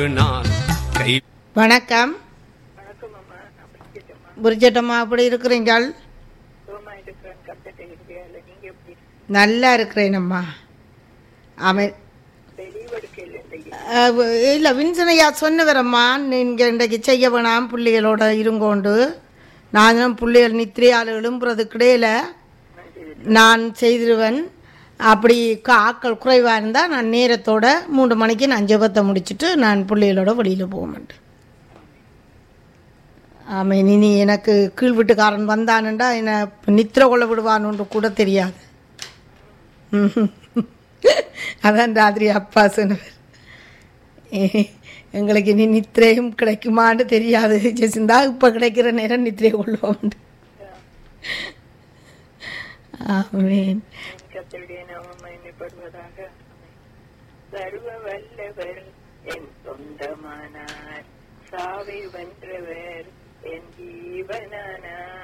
நான் கை வணக்கம் வணக்கம் அம்மா நான் பிடிச்சிட்டேம்மா புரிஜட்டம்மா அப்படி இருக்கிறீங்கள் சுகமா இருக்கிறேன் கத்துட்டு இருக்கிறேன் நீங்க எப்படி நல்லா இருக்கிறேனம்மா அமை தெளிவெடுக்கல இந்த இல்லை வின்சனையா சொன்னவரம்மா நீங்கள் இன்றைக்கு செய்ய வேணாம் பிள்ளைகளோட இருங்கோண்டு நான் தான் பிள்ளைகள் நித்திரையால் எழும்புறதுக்கு இடையில நான் செய்திருவேன் அப்படி கா- ஆட்கள் குறைவாக இருந்தால் நான் நேரத்தோட மூன்று மணிக்கு நான் ஜெபத்தை முடிச்சுட்டு நான் பிள்ளைகளோட வெளியில் போக மாட்டேன் ஆமாம் இனி எனக்கு கீழ் வீட்டுக்காரன் வந்தானுண்டா என்னை நித்திர கொள்ள விடுவானுன்று கூட தெரியாது ம்ஹும். அதான் ராத்திரி அப்பா சொன்னவர் ஏ- எங்களுக்கு இனி நித்திரையும் கிடைக்குமான்னு தெரியாது ஜெசிந்தா இப்போ கிடைக்கிற நேரம் நித்திரை கொள்வோம் ஆமேன் கத்தருடைய நாமம் எண்ணப்படுவதாக சர்வ வல்லவர் என் சொந்தமானார் சாவை வென்றவர் என் ஜீவனானார்